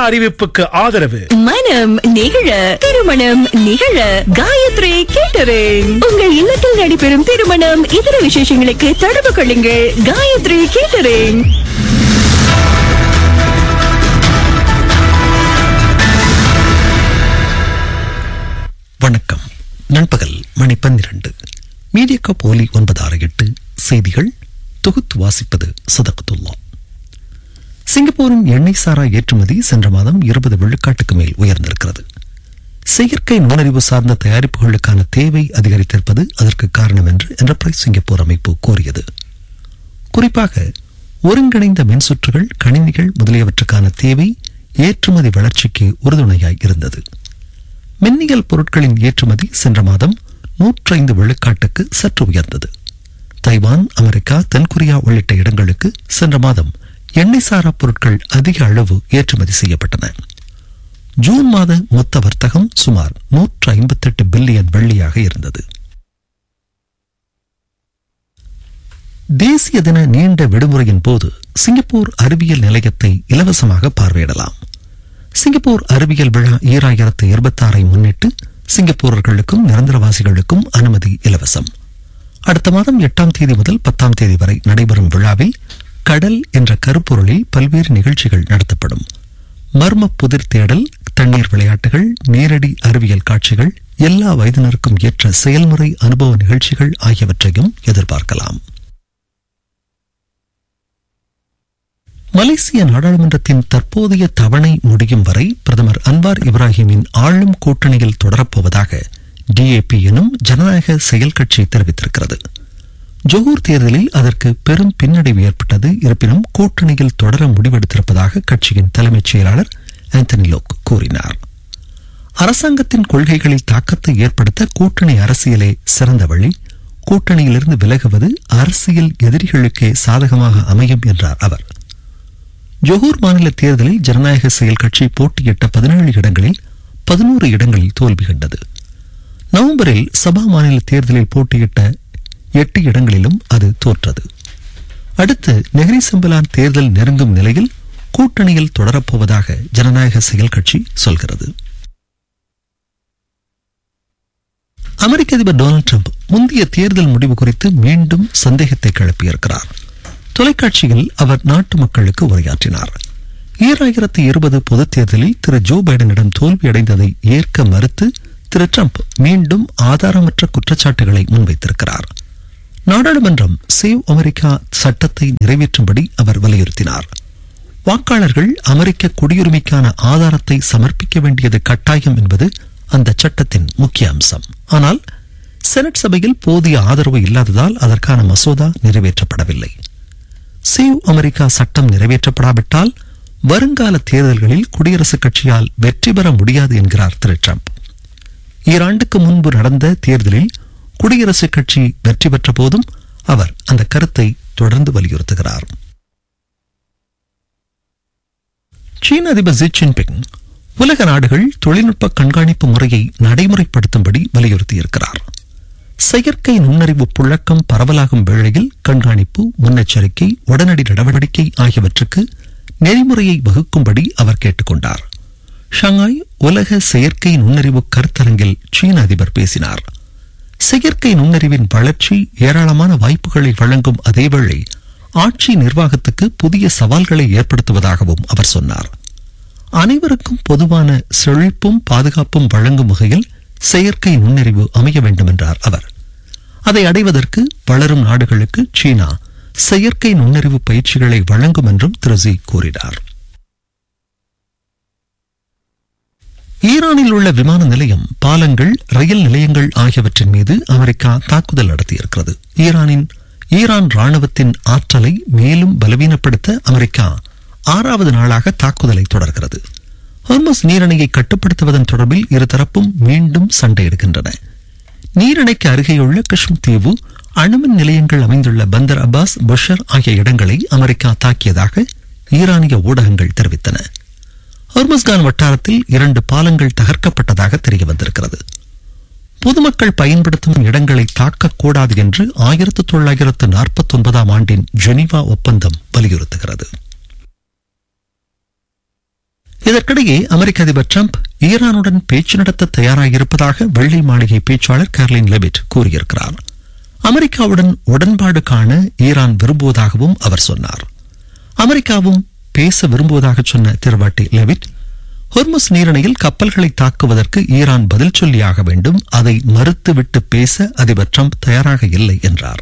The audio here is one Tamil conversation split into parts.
அறிவிப்புக்கு ஆதரவு மனம் நிகழ திருமணம் நிகழ காயத்ரி கேட்டரிங் உங்கள் இல்லத்தில் நடைபெறும் திருமணம் இதர விசேஷங்களுக்கு தொடர்பு கொள்ளுங்கள் காயத்ரி கேட்டரிங் வணக்கம் நண்பகல் மணி பன்னிரண்டு மீடியா போலி ஒன்பது ஆறு எட்டு செய்திகள் தொகுத்து வாசிப்பது சதகத்துல்லா சிங்கப்பூரின் எண்ணெய் சாரா ஏற்றுமதி சென்ற மாதம் இருபது விழுக்காட்டுக்கு மேல் உயர்ந்திருக்கிறது செயற்கை நுண்ணறிவு சார்ந்த தயாரிப்புகளுக்கான தேவை அதிகரித்திருப்பது அதற்கு காரணம் என்று என்டர்பிரைஸ் சிங்கப்பூர் அமைப்பு கூறியது குறிப்பாக ஒருங்கிணைந்த மின்சுற்றுகள் கணினிகள் முதலியவற்றுக்கான தேவை ஏற்றுமதி வளர்ச்சிக்கு உறுதுணையாய் இருந்தது மின்னியல் பொருட்களின் ஏற்றுமதி சென்ற மாதம் நூற்றைந்து விழுக்காட்டுக்கு சற்று உயர்ந்தது தைவான் அமெரிக்கா தென்கொரியா உள்ளிட்ட இடங்களுக்கு சென்ற மாதம் எண்ணெய் சாரா பொருட்கள் அதிக அளவு ஏற்றுமதி செய்யப்பட்டன ஜூன் மாத மொத்த வர்த்தகம் சுமார் நூற்று ஐம்பத்தெட்டு பில்லியன் வெள்ளியாக இருந்தது தேசிய தின நீண்ட விடுமுறையின் போது சிங்கப்பூர் அறிவியல் நிலையத்தை இலவசமாக பார்வையிடலாம் சிங்கப்பூர் அறிவியல் விழா ஈராயிரத்து இருபத்தாறை முன்னிட்டு சிங்கப்பூரர்களுக்கும் நிரந்தரவாசிகளுக்கும் அனுமதி இலவசம் அடுத்த மாதம் எட்டாம் தேதி முதல் பத்தாம் தேதி வரை நடைபெறும் விழாவில் கடல் என்ற கருப்பொருளில் பல்வேறு நிகழ்ச்சிகள் நடத்தப்படும் மர்ம புதிர் தேடல் தண்ணீர் விளையாட்டுகள் நேரடி அறிவியல் காட்சிகள் எல்லா வயதினருக்கும் ஏற்ற செயல்முறை அனுபவ நிகழ்ச்சிகள் ஆகியவற்றையும் எதிர்பார்க்கலாம் மலேசிய நாடாளுமன்றத்தின் தற்போதைய தவணை முடியும் வரை பிரதமர் அன்வார் இப்ராஹிமின் ஆளும் கூட்டணியில் தொடரப்போவதாக டிஏபி எனும் ஜனநாயக செயல் கட்சி தெரிவித்திருக்கிறது ஜொஹூர் தேர்தலில் அதற்கு பெரும் பின்னடைவு ஏற்பட்டது இருப்பினும் கூட்டணியில் தொடர முடிவெடுத்திருப்பதாக கட்சியின் தலைமைச் செயலாளர் ஆந்தனி லோக் கூறினார் அரசாங்கத்தின் கொள்கைகளில் தாக்கத்தை ஏற்படுத்த கூட்டணி அரசியலே சிறந்த வழி கூட்டணியிலிருந்து விலகுவது அரசியல் எதிரிகளுக்கே சாதகமாக அமையும் என்றார் அவர் ஜொஹூர் மாநில தேர்தலில் ஜனநாயக செயல் கட்சி போட்டியிட்ட பதினேழு இடங்களில் பதினோரு இடங்களில் தோல்வி கண்டது நவம்பரில் சபா மாநில தேர்தலில் போட்டியிட்ட எட்டு இடங்களிலும் அது தோற்றது அடுத்து நெஹ்ரி சம்பலான் தேர்தல் நெருங்கும் நிலையில் கூட்டணியில் தொடரப்போவதாக ஜனநாயக செயல் கட்சி சொல்கிறது அமெரிக்க அதிபர் டொனால்டு ட்ரம்ப் முந்தைய தேர்தல் முடிவு குறித்து மீண்டும் சந்தேகத்தை கிளப்பியிருக்கிறார் தொலைக்காட்சியில் அவர் நாட்டு மக்களுக்கு உரையாற்றினார் ஈராயிரத்தி இருபது பொதுத் தேர்தலில் திரு ஜோ பைடனிடம் தோல்வியடைந்ததை ஏற்க மறுத்து திரு ட்ரம்ப் மீண்டும் ஆதாரமற்ற குற்றச்சாட்டுகளை முன்வைத்திருக்கிறார் நாடாளுமன்றம் சேவ் அமெரிக்கா சட்டத்தை நிறைவேற்றும்படி அவர் வலியுறுத்தினார் வாக்காளர்கள் அமெரிக்க குடியுரிமைக்கான ஆதாரத்தை சமர்ப்பிக்க வேண்டியது கட்டாயம் என்பது அந்த சட்டத்தின் முக்கிய அம்சம் ஆனால் செனட் சபையில் போதிய ஆதரவு இல்லாததால் அதற்கான மசோதா நிறைவேற்றப்படவில்லை சேவ் அமெரிக்கா சட்டம் நிறைவேற்றப்படாவிட்டால் வருங்கால தேர்தல்களில் குடியரசுக் கட்சியால் வெற்றி பெற முடியாது என்கிறார் திரு ட்ரம்ப் ஈராண்டுக்கு முன்பு நடந்த தேர்தலில் குடியரசுக் கட்சி வெற்றி பெற்ற போதும் அவர் அந்த கருத்தை தொடர்ந்து வலியுறுத்துகிறார் சீன அதிபர் ஜி ஜின்பிங் உலக நாடுகள் தொழில்நுட்ப கண்காணிப்பு முறையை நடைமுறைப்படுத்தும்படி வலியுறுத்தியிருக்கிறார் செயற்கை நுண்ணறிவு புழக்கம் பரவலாகும் வேளையில் கண்காணிப்பு முன்னெச்சரிக்கை உடனடி நடவடிக்கை ஆகியவற்றுக்கு நெறிமுறையை வகுக்கும்படி அவர் கேட்டுக்கொண்டார் ஷாங்காய் உலக செயற்கை நுண்ணறிவு கருத்தரங்கில் சீன அதிபர் பேசினார் செயற்கை நுண்ணறிவின் வளர்ச்சி ஏராளமான வாய்ப்புகளை வழங்கும் அதேவேளை ஆட்சி நிர்வாகத்துக்கு புதிய சவால்களை ஏற்படுத்துவதாகவும் அவர் சொன்னார் அனைவருக்கும் பொதுவான செழிப்பும் பாதுகாப்பும் வழங்கும் வகையில் செயற்கை நுண்ணறிவு அமைய வேண்டும் என்றார் அவர் அதை அடைவதற்கு வளரும் நாடுகளுக்கு சீனா செயற்கை நுண்ணறிவு பயிற்சிகளை வழங்கும் என்றும் திரு ஜி கூறினார் ஈரானில் உள்ள விமான நிலையம் பாலங்கள் ரயில் நிலையங்கள் ஆகியவற்றின் மீது அமெரிக்கா தாக்குதல் நடத்தியிருக்கிறது ஈரானின் ஈரான் ராணுவத்தின் ஆற்றலை மேலும் பலவீனப்படுத்த அமெரிக்கா ஆறாவது நாளாக தாக்குதலை தொடர்கிறது ஹோர்மஸ் நீரணையை கட்டுப்படுத்துவதன் தொடர்பில் இருதரப்பும் மீண்டும் சண்டையிடுகின்றன நீரிணைக்கு அருகேயுள்ள காஷ்மீர் தீவு அணுமின் நிலையங்கள் அமைந்துள்ள பந்தர் அப்பாஸ் புஷர் ஆகிய இடங்களை அமெரிக்கா தாக்கியதாக ஈரானிய ஊடகங்கள் தெரிவித்தன ஹோர்மஸ்கான் வட்டாரத்தில் இரண்டு பாலங்கள் தகர்க்கப்பட்டதாக தெரிய வந்திருக்கிறது பொதுமக்கள் பயன்படுத்தும் இடங்களை தாக்கக்கூடாது என்று ஆயிரத்து தொள்ளாயிரத்து நாற்பத்தி ஒன்பதாம் ஆண்டின் ஜெனீவா ஒப்பந்தம் வலியுறுத்துகிறது இதற்கிடையே அமெரிக்க அதிபர் டிரம்ப் ஈரானுடன் பேச்சு நடத்த தயாராகியிருப்பதாக வெள்ளை மாளிகை பேச்சாளர் கேர்லின் லெபிட் கூறியிருக்கிறார் அமெரிக்காவுடன் உடன்பாடு காண ஈரான் விரும்புவதாகவும் அவர் சொன்னார் அமெரிக்காவும் பேச விரும்புவதாக சொன்ன திருவாட்டி லெவிட் ஹொர்முஸ் நீரிணையில் கப்பல்களை தாக்குவதற்கு ஈரான் பதில் சொல்லியாக வேண்டும் அதை மறுத்துவிட்டு பேச அதிபர் டிரம்ப் தயாராக இல்லை என்றார்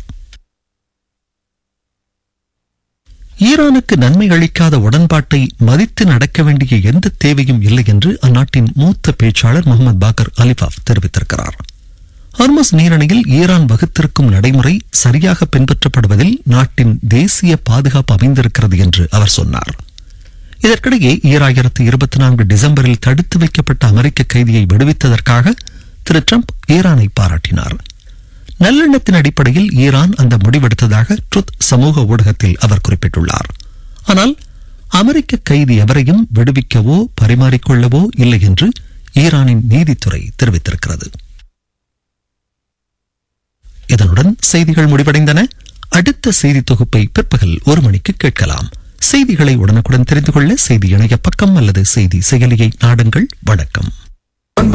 ஈரானுக்கு நன்மை அளிக்காத உடன்பாட்டை மதித்து நடக்க வேண்டிய எந்த தேவையும் இல்லை என்று அந்நாட்டின் மூத்த பேச்சாளர் முகமது பாக்கர் அலிஃபாப் தெரிவித்திருக்கிறார் ஹார்மஸ் நீரணியில் ஈரான் வகுத்திருக்கும் நடைமுறை சரியாக பின்பற்றப்படுவதில் நாட்டின் தேசிய பாதுகாப்பு அமைந்திருக்கிறது என்று அவர் சொன்னார் இதற்கிடையே ஈராயிரத்து இருபத்தி நான்கு டிசம்பரில் தடுத்து வைக்கப்பட்ட அமெரிக்க கைதியை விடுவித்ததற்காக திரு டிரம்ப் ஈரானை பாராட்டினார் நல்லெண்ணத்தின் அடிப்படையில் ஈரான் அந்த முடிவெடுத்ததாக ட்ருத் சமூக ஊடகத்தில் அவர் குறிப்பிட்டுள்ளார் ஆனால் அமெரிக்க கைதி எவரையும் விடுவிக்கவோ பரிமாறிக்கொள்ளவோ இல்லை என்று ஈரானின் நீதித்துறை தெரிவித்திருக்கிறது இதனுடன் செய்திகள் முடிவடைந்தன அடுத்த செய்தி தொகுப்பை பிற்பகல் ஒரு மணிக்கு கேட்கலாம் செய்திகளை உடனுக்குடன் தெரிந்து கொள்ள செய்தி இணைய பக்கம் அல்லது செய்தி செயலியை நாடுங்கள் வணக்கம்